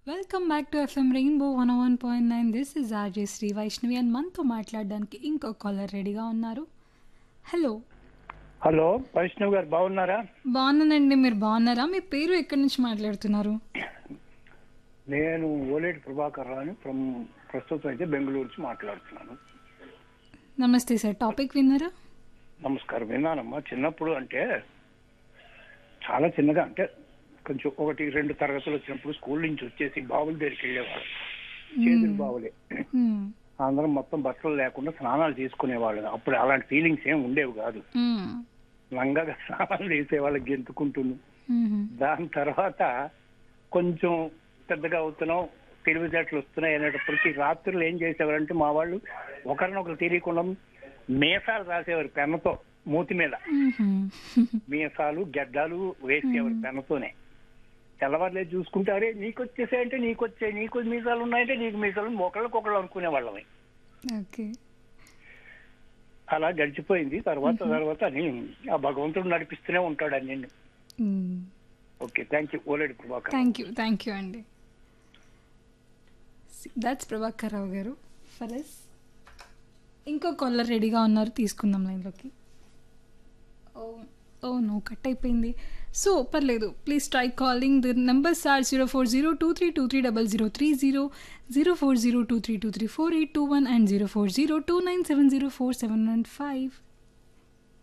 Welcome back to FM rainbow one one point nine this is RJ Shri Vaishnavi and మనతో మాట్లాడడానికి ఇంకో caller రెడీగా ఉన్నారు హలో హలో వైష్ణవ్ గారు బాగున్నారా బాగున్నానండి మీరు బాగున్నారా మీ పేరు ఎక్కడి నుంచి మాట్లాడుతున్నారు నేను ఓలేటి ప్రభాకర్ రావు ఫ్రమ్ ప్రస్తుతం అయితే బెంగళూరు నుంచి మాట్లాడుతున్నాను నమస్తే సార్ టాపిక్ విన్నారా నమస్కారం విన్నానమ్మా చిన్నప్పుడు అంటే చాలా చిన్నగా అంటే కొంచెం ఒకటి రెండు తరగతులు వచ్చినప్పుడు స్కూల్ నుంచి వచ్చేసి బావుల దగ్గరికి వెళ్ళేవాళ్ళు చేతులు బావులే మ్మ్. అందరం మొత్తం బట్టలు లేకుండా స్నానాలు చేసుకునేవాళ్ళు అప్పుడు అలాంటి ఫీలింగ్స్ ఏం ఉండేవి కాదు మ్మ్. లంగగా స్నానాలు చేసేవాళ్ళకి గెంతుకుంటున్నాను మ్మ్. దాని తర్వాత కొంచెం పెద్దగా అవుతున్నాం తెలివితేటలు వస్తున్నాయి అనేటప్పటికీ రాత్రులు ఏం చేసేవారంటే మా వాళ్ళు ఒకరినొకరు తెలియకుండా మీసాలు రాసేవారు పెన్నతో మూతి మీద మ్మ్. మీసాలు గడ్డాలు వేసేవారు పెన్నతోనే తెల్లవారులే చూసుకుంటే అరే నీకు వచ్చేసాయంటే నీకు వచ్చే నీకు మీసాలు ఉన్నాయంటే నీకు మీసాలు ఒకళ్ళకొకళ్ళు అనుకునే వాళ్ళమే ఓకే అలా గడిచిపోయింది తర్వాత తర్వాత అని ఆ భగవంతుడు నడిపిస్తూనే ఉంటాడు అన్ని మ్మ్. ఓకే థ్యాంక్ యూ ఓలేడు Prabhakar thank you thank you అండి దాట్స్ ప్రభాకర్ రావు గారు ఫరస్ ఇంకో కాలర్ రెడీగా ఉన్నారు తీసుకుందాం లైన్లోకి ఓ ఓ నో కట్ అయిపోయింది సో పర్లేదు please try calling the numbers are zero four zero two three two three double zero three zero zero four zero two three two three four eight two one and zero four zero two nine seven zero four seven one five